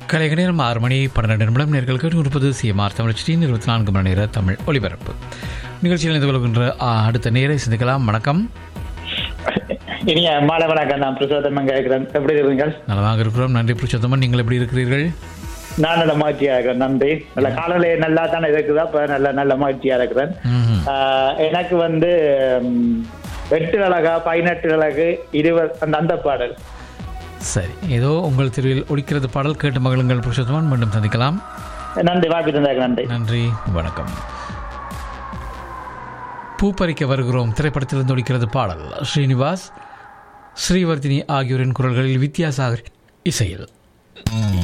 கலைக நேரம் ஆறு மணி பன்னிரண்டு நிமிடம் நேர்கள் கேட்டு இருப்பது சிஎம்ஆர் தமிழ் ஸ்ரீன் இருபத்தி நான்கு மணி நேர தமிழ் ஒலிபரப்பு நிகழ்ச்சியில் இணைந்து கொள்கின்ற ஆ, அடுத்த நேரை சிந்திக்கலாம் வணக்கம் இனிய மாலை வணக்கம் நான் பிரசோதமன் கேட்கிறேன் எப்படி இருக்கிறீர்கள் நலமாக இருக்கிறோம் நன்றி புருஷோத்தமன் நீங்கள் எப்படி இருக்கிறீர்கள் நான் நல்ல மகிழ்ச்சியா இருக்கிறேன் நன்றி நல்ல காலநிலை நல்லா தானே இருக்குதா இப்ப நல்ல நல்ல மகிழ்ச்சியா இருக்கிறேன் ம்ஹும். ஆஹ், எனக்கு வந்து ம், எட்டு அழகா பதினெட்டு அழகு இருபது அந்த அந்த பாடல் சரி ஏதோ உங்கள் தெருவில் ஒலிக்கிறது பாடல் கேட்டு மகளுங்கள் புருஷோத்தமன் மீண்டும் சந்திக்கலாம் நன்றி வாய்ப்பு தந்தாங்க நன்றி நன்றி வணக்கம் பூப்பறிக்க வருகிறோம் திரைப்படத்திலிருந்து ஒலிக்கிறது பாடல் ஸ்ரீனிவாஸ் ஸ்ரீவர்தினி ஆகியோரின் குரல்களில் வித்யாசாகர் இசையில்